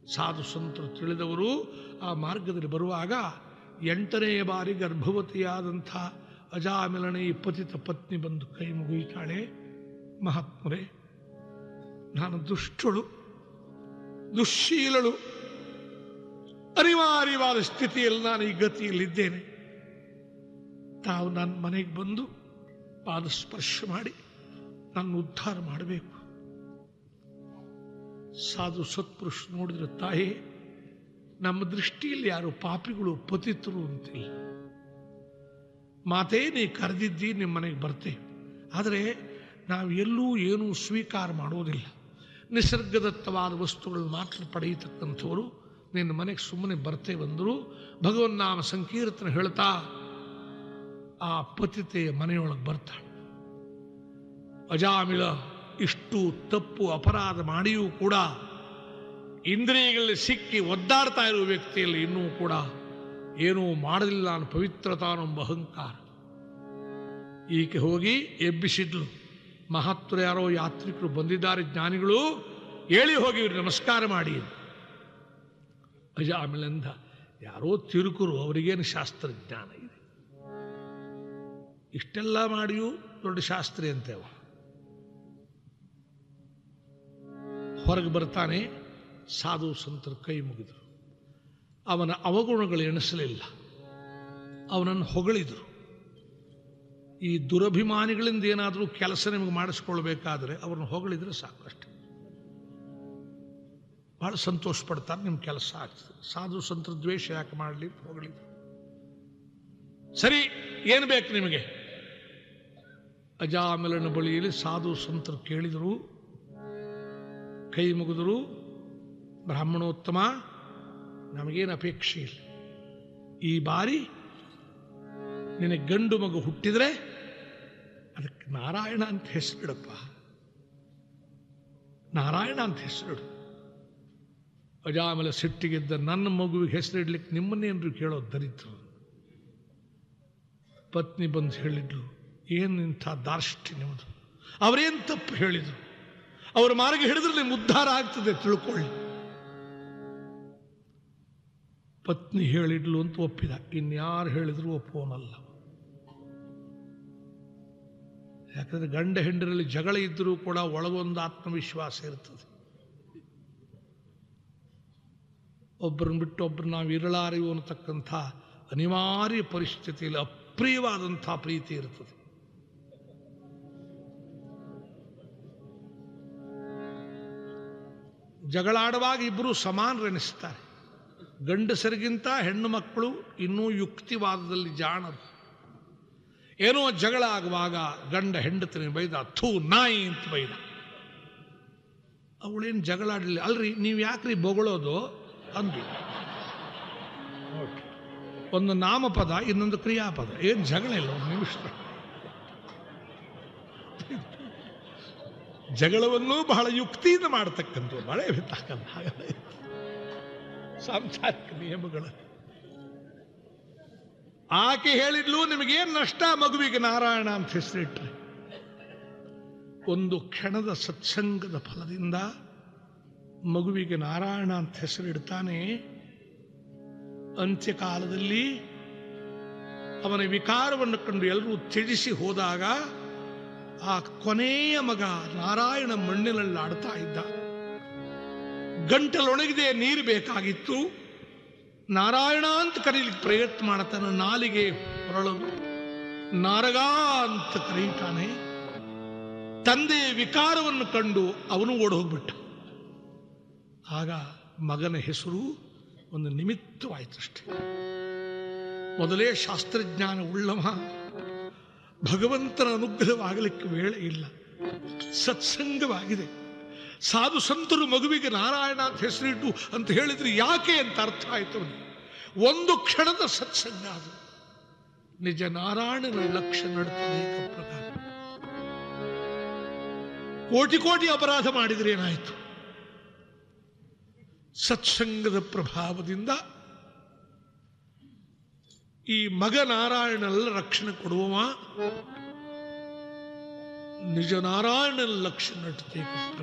ಸಾಧು ಸಂತರು ತಿಳಿದವರು ಆ ಮಾರ್ಗದಲ್ಲಿ ಬರುವಾಗ ಎಂಟನೆಯ ಬಾರಿ ಗರ್ಭವತಿಯಾದಂಥ ಅಜಾಮಿಲನೆ ಈ ಪತಿತ ಪತ್ನಿ ಬಂದು ಕೈ ಮುಗಿಯುತ್ತಾಳೆ ಮಹಾತ್ಮರೇ ನಾನು ದುಷ್ಟಳು ದುಶ್ಶೀಲಳು ಅನಿವಾರ್ಯವಾದ ಸ್ಥಿತಿಯಲ್ಲಿ ನಾನು ಈ ಗತಿಯಲ್ಲಿದ್ದೇನೆ ತಾವು ನನ್ನ ಮನೆಗೆ ಬಂದು ಪಾದ ಸ್ಪರ್ಶ ಮಾಡಿ ನನ್ನ ಉದ್ಧಾರ ಮಾಡಬೇಕು ಸಾಧು ಸತ್ಪುರುಷ ನೋಡಿದ್ರೆ ತಾಯಿ ನಮ್ಮ ದೃಷ್ಟಿಯಲ್ಲಿ ಯಾರು ಪಾಪಿಗಳು ಪತಿತರು ಅಂತಿಲ್ಲ ಮಾತೇ ನೀ ಕರೆದಿದ್ದಿ ನಿಮ್ಮ ಮನೆಗೆ ಬರ್ತೇವೆ ಆದರೆ ನಾವು ಎಲ್ಲೂ ಏನೂ ಸ್ವೀಕಾರ ಮಾಡೋದಿಲ್ಲ ನಿಸರ್ಗದತ್ತವಾದ ವಸ್ತುಗಳನ್ನು ಮಾತ್ರ ಪಡೆಯತಕ್ಕಂಥವರು ನಿನ್ನ ಮನೆಗೆ ಸುಮ್ಮನೆ ಬರ್ತೇವೆಂದರು ಭಗವನ್ನಾಮ ಸಂಕೀರ್ತನ ಹೇಳ್ತಾ ಆ ಪತಿತೆಯ ಮನೆಯೊಳಗೆ ಬರ್ತಾಳೆ ಅಜಾಮಿಳ ಇಷ್ಟು ತಪ್ಪು ಅಪರಾಧ ಮಾಡಿಯೂ ಕೂಡ ಇಂದ್ರಿಯಗಳಲ್ಲಿ ಸಿಕ್ಕಿ ಒದ್ದಾಡ್ತಾ ಇರುವ ವ್ಯಕ್ತಿಯಲ್ಲಿ ಇನ್ನೂ ಕೂಡ ಏನೂ ಮಾಡಲಿಲ್ಲ ಅನ್ನೋ ಪವಿತ್ರತಾನೆಂಬ ಅಹಂಕಾರ ಈಕೆ ಹೋಗಿ ಎಬ್ಬಿಸಿದ್ಲು ಮಹತ್ವರ ಯಾರೋ ಯಾತ್ರಿಕರು ಬಂದಿದ್ದಾರೆ ಜ್ಞಾನಿಗಳು ಹೇಳಿ ಹೋಗಿ ಇವ್ರಿಗೆ ನಮಸ್ಕಾರ ಮಾಡಿ ಅಜ ಆಮೇಲಿಂದ ಯಾರೋ ತಿರುಕರು ಅವರಿಗೇನು ಶಾಸ್ತ್ರಜ್ಞಾನ ಇದೆ ಇಷ್ಟೆಲ್ಲ ಮಾಡಿಯೂ ದೊಡ್ಡ ಶಾಸ್ತ್ರಿ ಅಂತೇವ ಹೊರಗೆ ಬರ್ತಾನೆ ಸಾಧು ಸಂತರು ಕೈ ಮುಗಿದರು ಅವನ ಅವಗುಣಗಳು ಎಣಿಸಲಿಲ್ಲ ಅವನನ್ನು ಹೊಗಳಿದರು ಈ ದುರಭಿಮಾನಿಗಳಿಂದ ಏನಾದರೂ ಕೆಲಸ ನಿಮಗೆ ಮಾಡಿಸ್ಕೊಳ್ಬೇಕಾದ್ರೆ ಅವ್ರನ್ನ ಹೊಗಳಿದ್ರೆ ಸಾಕಷ್ಟು ಬಹಳ ಸಂತೋಷ ಪಡ್ತಾರೆ ನಿಮ್ಮ ಕೆಲಸ ಆಗ್ತದೆ ಸಾಧು ಸಂತರ ದ್ವೇಷ ಯಾಕೆ ಮಾಡಲಿ ಹೊಗಳಿದ್ರು ಸರಿ ಏನು ಬೇಕು ನಿಮಗೆ ಅಜಾಮಿಲನ ಬಳಿಯಲ್ಲಿ ಸಾಧು ಸಂತರು ಕೇಳಿದರು ಕೈ ಮುಗಿದರು ಬ್ರಾಹ್ಮಣೋತ್ತಮ ನಮಗೇನು ಅಪೇಕ್ಷೆ ಇಲ್ಲ ಈ ಬಾರಿ ನಿನಗೆ ಗಂಡು ಮಗು ಹುಟ್ಟಿದ್ರೆ ಅದಕ್ಕೆ ನಾರಾಯಣ ಅಂತ ಹೆಸರಿಡಪ್ಪ ನಾರಾಯಣ ಅಂತ ಹೆಸರಿಡು ಅಜಾಮಲ ಸಿಟ್ಟಿಗಿದ್ದ ನನ್ನ ಮಗುವಿಗೆ ಹೆಸರಿಡ್ಲಿಕ್ಕೆ ನಿಮ್ಮನ್ನೇನ್ರು ಕೇಳೋ ದರಿದ್ರು ಪತ್ನಿ ಬಂದು ಹೇಳಿದ್ಲು ಏನು ಇಂಥ ದಾರ್ಷ್ಟ್ಯ ನಿಮ್ಮದು ಅವರೇನು ತಪ್ಪು ಹೇಳಿದರು ಅವರ ಮಾರ್ಗ ಹಿಡಿದ್ರೆ ನಿಮ್ಮ ಉದ್ಧಾರ ಆಗ್ತದೆ ತಿಳ್ಕೊಳ್ಳಿ ಪತ್ನಿ ಹೇಳಿದ್ಲು ಅಂತ ಒಪ್ಪಿದ ಇನ್ಯಾರು ಹೇಳಿದ್ರು ಒಪ್ಪೋನಲ್ಲ ಯಾಕಂದ್ರೆ ಗಂಡ ಹೆಂಡರಲ್ಲಿ ಜಗಳ ಇದ್ದರೂ ಕೂಡ ಒಳಗೊಂದು ಆತ್ಮವಿಶ್ವಾಸ ಇರ್ತದೆ ಒಬ್ಬರನ್ನ ಬಿಟ್ಟು ಒಬ್ಬರು ನಾವು ಇರಲಾರೆವು ಅನ್ನತಕ್ಕಂಥ ಅನಿವಾರ್ಯ ಪರಿಸ್ಥಿತಿಯಲ್ಲಿ ಅಪ್ರಿಯವಾದಂಥ ಪ್ರೀತಿ ಇರ್ತದೆ ಜಗಳಾಡುವಾಗ ಇಬ್ಬರು ಸಮಾನರೆನಿಸ್ತಾರೆ ಗಂಡಸರಿಗಿಂತ ಹೆಣ್ಣು ಮಕ್ಕಳು ಇನ್ನೂ ಯುಕ್ತಿವಾದದಲ್ಲಿ ಜಾಣರು ಏನೋ ಜಗಳ ಆಗುವಾಗ ಗಂಡ ಹೆಂಡತಿನ ಬೈದ ಥೂ ನಾಯಿ ಅಂತ ಬೈದ ಅವಳೇನು ಜಗಳ ಆಡಲಿಲ್ಲ ಅಲ್ರಿ ನೀವು ಯಾಕ್ರಿ ಬೊಗಳೋದು ಅಂದು ಒಂದು ನಾಮಪದ ಇನ್ನೊಂದು ಕ್ರಿಯಾಪದ ಏನು ಜಗಳ ಇಲ್ಲ ಒಂದು ನಿಮಿಷ ಜಗಳವನ್ನು ಬಹಳ ಯುಕ್ತಿಯಿಂದ ಮಾಡತಕ್ಕಂಥ ಮಳೆ ಬಿತ್ತಕ್ಕಂಥ ಹಾಗೆಲ್ಲ ಇತ್ತು. ಸಾಂಸಾರಿಕ ನಿಯಮಗಳು ಆಕೆ ಹೇಳಿದ್ಲು ನಿಮಗೇನು ನಷ್ಟ ಮಗುವಿಗೆ ನಾರಾಯಣ ಅಂತ ಹೆಸರಿಟ್ರೆ ಒಂದು ಕ್ಷಣದ ಸತ್ಸಂಗದ ಫಲದಿಂದ ಮಗುವಿಗೆ ನಾರಾಯಣ ಅಂತ ಹೆಸರಿಡ್ತಾನೆ ಅಂತ್ಯಕಾಲದಲ್ಲಿ ಅವನ ವಿಕಾರವನ್ನು ಕಂಡು ಎಲ್ಲರೂ ತ್ಯಜಿಸಿ ಹೋದಾಗ ಆ ಕೊನೆಯ ಮಗ ನಾರಾಯಣ ಮಣ್ಣಿನಲ್ಲಿ ಆಡ್ತಾ ಇದ್ದ ಗಂಟಲೊಣಗಿದೆ ನೀರು ಬೇಕಾಗಿತ್ತು ನಾರಾಯಣ ಅಂತ ಕರೀಲಿಕ್ಕೆ ಪ್ರಯತ್ನ ಮಾಡ್ತಾನೆ ನಾಲಿಗೆ ಹೊರಳಲು ನಾರಗ ಅಂತ ಕರೀತಾನೆ ತಂದೆ ವಿಕಾರವನ್ನು ಕಂಡು ಅವನು ಓಡಿ ಹೋಗ್ಬಿಟ್ಟ ಆಗ ಮಗನ ಹೆಸರು ಒಂದು ನಿಮಿತ್ತವಾಯ್ತಷ್ಟೆ ಮೊದಲೇ ಶಾಸ್ತ್ರಜ್ಞಾನ ಉಳ್ಳವ ಭಗವಂತನ ಅನುಗ್ರಹವಾಗಲಿಕ್ಕೆ ವೇಳೆ ಇಲ್ಲ ಸತ್ಸಂಗವಾಗಿದೆ ಸಾಧು ಸಂತರು ಮಗುವಿಗೆ ನಾರಾಯಣ ಅಂತ ಹೆಸರಿಟ್ಟು ಅಂತ ಹೇಳಿದ್ರೆ ಯಾಕೆ ಅಂತ ಅರ್ಥ ಆಯ್ತು ಅವನಿಗೆ. ಒಂದು ಕ್ಷಣದ ಸತ್ಸಂಗ ಅದು ನಿಜ ನಾರಾಯಣನ ಲಕ್ಷ್ಯ ನಡುತ್ತದೆ ಪ್ರಕಾರ ಕೋಟಿ ಕೋಟಿ ಅಪರಾಧ ಮಾಡಿದ್ರೆ ಏನಾಯಿತು ಸತ್ಸಂಗದ ಪ್ರಭಾವದಿಂದ ಈ ಮಗ ನಾರಾಯಣಲ್ಲ ರಕ್ಷಣೆ ಕೊಡುವವ ನಿಜ ನಾರಾಯಣನ ಲಕ್ಷ್ಯ ನಟತೆ